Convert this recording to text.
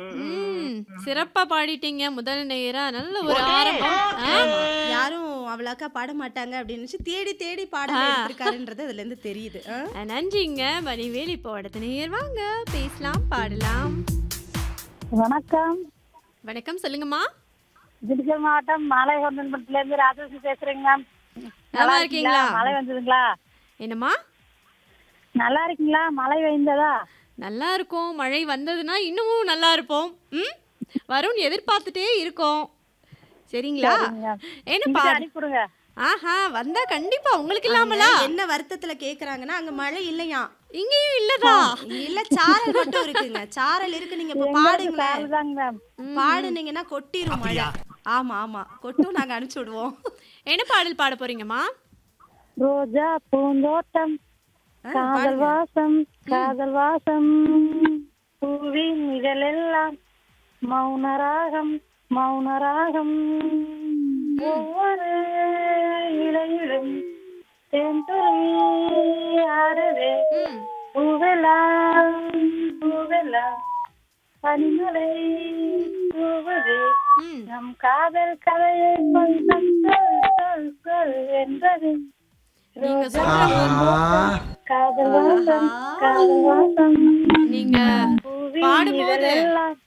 ம் சிறப்பா பாடிட்டீங்க முதல் நேரா நல்ல ஒரு ஆரம்பம் ஆ, யாரும் அவ்வளோக்கா பாட மாட்டாங்க அப்படின்னு நினைச்சு தேடி தேடி பாடல் எடுத்திருக்காருன்றது அதுல இருந்து தெரியுது ஆ? நன்றிங்க மணிவேல் இப்போ அடுத்த நேர் வாங்க பேசலாம் பாடலாம் வணக்கம் வணக்கம் சொல்லுங்கம்மா திண்டுக்கல் மாவட்டம் மாலைகொண்டன்பட்டில இருந்து ராஜேஷ் பேசுறேங்க மேம் நல்லா இருக்கீங்களா மழை வந்ததுங்களா என்னம்மா நல்லா இருக்கீங்களா மழை பெய்ந்ததா நல்லா இருக்கும் மழை வந்ததுன்னா இன்னமும் நல்லா இருப்போம் ம் வரும்னு எதிர்பார்த்துட்டே இருக்கோம் சரிங்களா என்ன இங்கிட்டு பாடு அனுப்பிவிடுங்க ஆஹா வந்தா கண்டிப்பா உங்களுக்கு இல்லாமலா என்ன வருத்தத்துல கேக்குறாங்கன்னா அங்க மழை இல்லையா இங்கேயும் இல்லதா இல்ல சாரல் மட்டும் இருக்குங்க சாரல் இருக்கு நீங்க இப்ப பாடுங்களேன் அதுதாங்க மேம் பாடுனீங்கன்னா கொட்டிரும் மழை ஆமா ஆமா கொட்டும் நாங்க அனுப்பிச்சு விடுவோம் என்ன பாடல் பாட போறீங்கம்மா ரோஜா பூந்தோட்டம் ஆ, காதல் வாசம் காதல் வாசம் பூவின் இதழெல்லாம் மௌனராகம் மௌனராகம் ஒவ்வொரு இலையிலும் தென்துறை ஆடுதே ம் பூவெல்லாம் பூவெல்லாம் பனிமலை பூவதே ம் நம் காதல் கதையை கொஞ்சம் சொல் சொல் சொல் என்றது நீங்க சொல்ற காதல் வாசம் காதல் வாசம் நீங்க பூவின் பாடும்போது இதழெல்லாம்